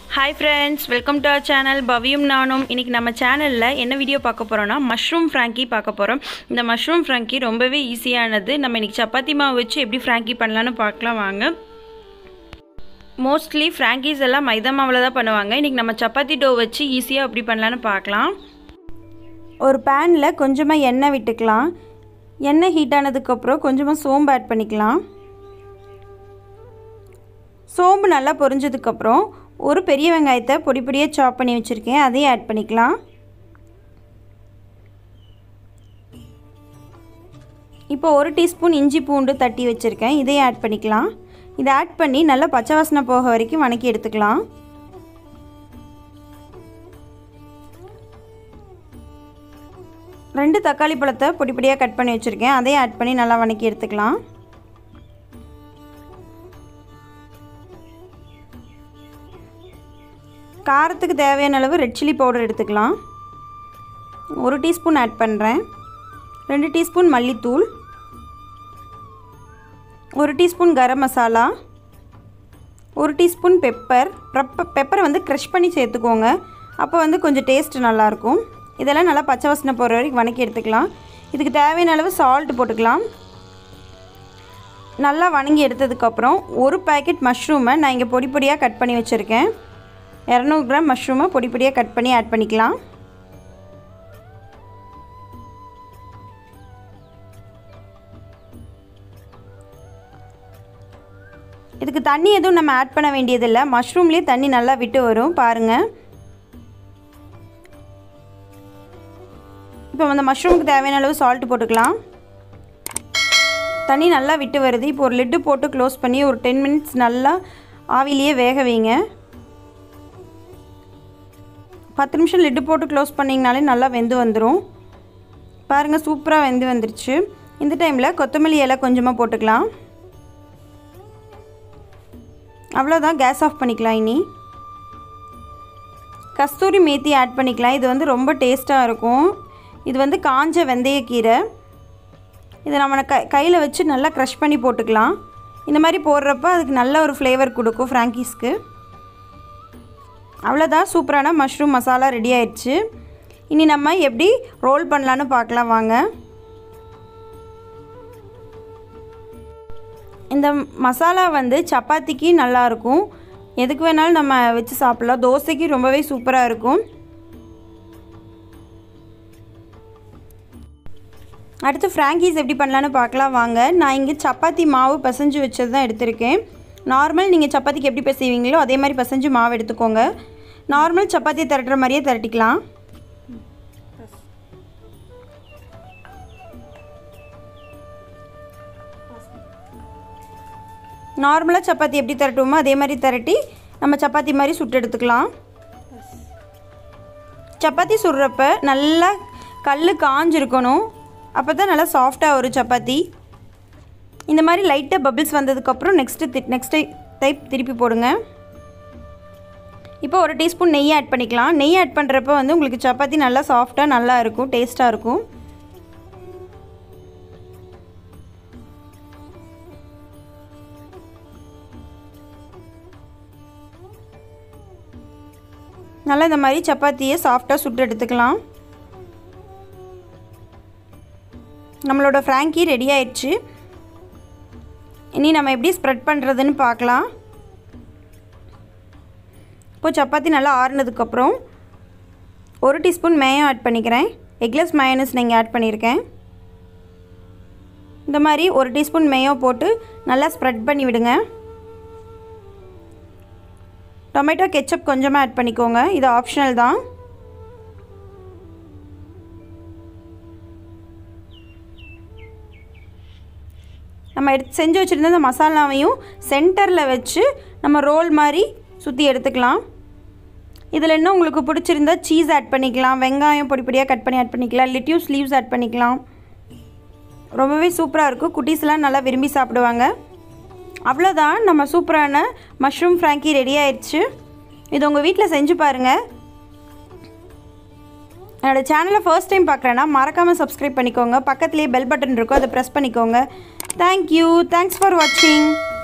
hi friends welcome to our channel பவியும் நானும் இன்றைக்கி நம்ம சேனலில் என்ன வீடியோ பார்க்க போகிறோன்னா மஷ்ரூம் ஃப்ராங்கி பார்க்க போகிறோம் இந்த மஷ்ரூம் ஃப்ராங்கி ரொம்பவே ஈஸியானது நம்ம இன்றைக்கி சப்பாத்தி மாவு வச்சு எப்படி ஃப்ராங்கி பண்ணலான்னு பார்க்கலாம் வாங்க மோஸ்ட்லி ஃப்ராங்கீஸ் எல்லாம் மைதா மாவில் தான் பண்ணுவாங்க இன்றைக்கி நம்ம சப்பாத்தி டோ வச்சு ஈஸியாக எப்படி பண்ணலான்னு பார்க்கலாம் ஒரு பேனில் கொஞ்சமாக எண்ணெய் விட்டுக்கலாம் எண்ணெய் ஹீட் ஆனதுக்கப்புறம் கொஞ்சமாக சோம்பு ஆட் பண்ணிக்கலாம் சோம்பு நல்லா பொரிஞ்சதுக்கப்புறம் ஒரு பெரிய வெங்காயத்தை பொடி பொடியாக சாப் பண்ணி வச்சுருக்கேன் அதையும் ஆட் பண்ணிக்கலாம் இப்போ ஒரு டீஸ்பூன் இஞ்சி பூண்டு தட்டி வச்சுருக்கேன் இதையும் ஆட் பண்ணிக்கலாம் இதை ஆட் பண்ணி நல்லா பச்சை வாசனை போக வரைக்கும் வணக்கி எடுத்துக்கலாம் ரெண்டு தக்காளி பழத்தை பொடி பொடியாக கட் பண்ணி வச்சுருக்கேன் அதையும் ஆட் பண்ணி நல்லா வணக்கி எடுத்துக்கலாம் காரத்துக்கு தேவையான அளவு ரெட் சில்லி பவுடர் எடுத்துக்கலாம் ஒரு டீஸ்பூன் ஆட் பண்ணுறேன் ரெண்டு டீஸ்பூன் மல்லித்தூள் ஒரு டீஸ்பூன் கரம் மசாலா ஒரு டீஸ்பூன் பெப்பர் பெப்ப பெப்பரை வந்து க்ரஷ் பண்ணி சேர்த்துக்கோங்க அப்போ வந்து கொஞ்சம் டேஸ்ட் நல்லாயிருக்கும் இதெல்லாம் நல்லா பச்சை வாசனை போகிற வரைக்கும் வணக்கி எடுத்துக்கலாம் இதுக்கு தேவையான அளவு சால்ட் போட்டுக்கலாம் நல்லா வணங்கி எடுத்ததுக்கப்புறம் ஒரு பேக்கெட் மஷ்ரூமை நான் இங்கே பொடி பொடியாக கட் பண்ணி வச்சுருக்கேன் இரநூறு கிராம் மஷ்ரூமை பொடி பொடியாக கட் பண்ணி ஆட் பண்ணிக்கலாம் இதுக்கு தண்ணி எதுவும் நம்ம ஆட் பண்ண வேண்டியதில்லை மஷ்ரூம்லேயே தண்ணி நல்லா விட்டு வரும் பாருங்கள் இப்போ அந்த மஷ்ரூமுக்கு தேவையான அளவு சால்ட் போட்டுக்கலாம் தண்ணி நல்லா விட்டு வருது இப்போ ஒரு லிட்டு போட்டு க்ளோஸ் பண்ணி ஒரு டென் மினிட்ஸ் நல்லா ஆவிலேயே வேக வைங்க பத்து நிமிஷம் லிட்டு போட்டு க்ளோஸ் பண்ணிங்கனாலே நல்லா வெந்து வந்துடும் பாருங்கள் சூப்பராக வெந்து வந்துருச்சு இந்த டைமில் கொத்தமல்லி இலை கொஞ்சமாக போட்டுக்கலாம் அவ்வளோதான் கேஸ் ஆஃப் பண்ணிக்கலாம் இனி கஸ்தூரி மேத்தி ஆட் பண்ணிக்கலாம் இது வந்து ரொம்ப டேஸ்ட்டாக இருக்கும் இது வந்து காஞ்ச வெந்தயக்கீரை இதை நம்ம க கையில் வச்சு நல்லா க்ரஷ் பண்ணி போட்டுக்கலாம் இந்த மாதிரி போடுறப்ப அதுக்கு நல்ல ஒரு ஃப்ளேவர் கொடுக்கும் ஃப்ராங்கீஸ்க்கு அவ்வளோதான் சூப்பரான மஷ்ரூம் மசாலா ரெடி ஆயிடுச்சு இனி நம்ம எப்படி ரோல் பண்ணலான்னு பார்க்கலாம் வாங்க இந்த மசாலா வந்து சப்பாத்திக்கு நல்லாயிருக்கும் எதுக்கு வேணாலும் நம்ம வச்சு சாப்பிட்லாம் தோசைக்கு ரொம்பவே சூப்பராக இருக்கும் அடுத்து ஃப்ராங்கீஸ் எப்படி பண்ணலான்னு பார்க்கலாம் வாங்க நான் இங்கே சப்பாத்தி மாவு பிசைஞ்சு வச்சது தான் எடுத்திருக்கேன் நார்மல் நீங்கள் சப்பாத்திக்கு எப்படி பிசைவீங்களோ அதே மாதிரி பிசைஞ்சு மாவு எடுத்துக்கோங்க நார்மல் சப்பாத்தி திரட்டுற மாதிரியே திரட்டிக்கலாம் நார்மலாக சப்பாத்தி எப்படி திரட்டுவோமோ அதே மாதிரி திரட்டி நம்ம சப்பாத்தி மாதிரி சுட்டு எடுத்துக்கலாம் சப்பாத்தி சுடுறப்ப நல்லா கல் காஞ்சிருக்கணும் அப்போ தான் நல்லா சாஃப்டாக வரும் சப்பாத்தி இந்த மாதிரி லைட்டாக பபிள்ஸ் வந்ததுக்கப்புறம் நெக்ஸ்ட்டு நெக்ஸ்ட் டைப் திருப்பி போடுங்க இப்போ ஒரு டீஸ்பூன் நெய் ஆட் பண்ணிக்கலாம் நெய் ஆட் பண்ணுறப்ப வந்து உங்களுக்கு சப்பாத்தி நல்லா சாஃப்டாக நல்லா இருக்கும் டேஸ்ட்டாக இருக்கும் நல்லா இந்த மாதிரி சப்பாத்தியை சாஃப்டாக சுட்டு எடுத்துக்கலாம் நம்மளோட ஃப்ராங்கி ரெடி ஆயிடுச்சு இனி நம்ம எப்படி ஸ்ப்ரெட் பண்ணுறதுன்னு பார்க்கலாம் இப்போ சப்பாத்தி நல்லா ஆறுனதுக்கப்புறம் ஒரு டீஸ்பூன் மேயம் ஆட் பண்ணிக்கிறேன் எக்லெஸ் மயனஸ் நீங்கள் ஆட் பண்ணியிருக்கேன் இந்த மாதிரி ஒரு டீஸ்பூன் மேயோ போட்டு நல்லா ஸ்ப்ரெட் பண்ணி விடுங்க டொமேட்டோ கெச்சப் கொஞ்சமாக ஆட் பண்ணிக்கோங்க இது ஆப்ஷனல் தான் நம்ம எடுத்து செஞ்சு வச்சுருந்த இந்த மசாலாவையும் சென்டரில் வச்சு நம்ம ரோல் மாதிரி சுற்றி எடுத்துக்கலாம் இதில் இன்னும் உங்களுக்கு பிடிச்சிருந்தா சீஸ் ஆட் பண்ணிக்கலாம் வெங்காயம் பொடி பொடியாக கட் பண்ணி ஆட் பண்ணிக்கலாம் லிட்யூஸ் லீவ்ஸ் ஆட் பண்ணிக்கலாம் ரொம்பவே சூப்பராக இருக்கும் குட்டீஸ்லாம் நல்லா விரும்பி சாப்பிடுவாங்க அவ்வளோதான் நம்ம சூப்பரான மஷ்ரூம் ஃப்ராங்கி ரெடி ஆயிடுச்சு இது உங்கள் வீட்டில் செஞ்சு பாருங்கள் என்னோடய சேனலை ஃபர்ஸ்ட் டைம் பார்க்குறேன்னா மறக்காமல் சப்ஸ்கிரைப் பண்ணிக்கோங்க பக்கத்துலேயே பெல் பட்டன் இருக்கும் அதை ப்ரெஸ் பண்ணிக்கோங்க தேங்க்யூ தேங்க்ஸ் ஃபார் வாட்சிங்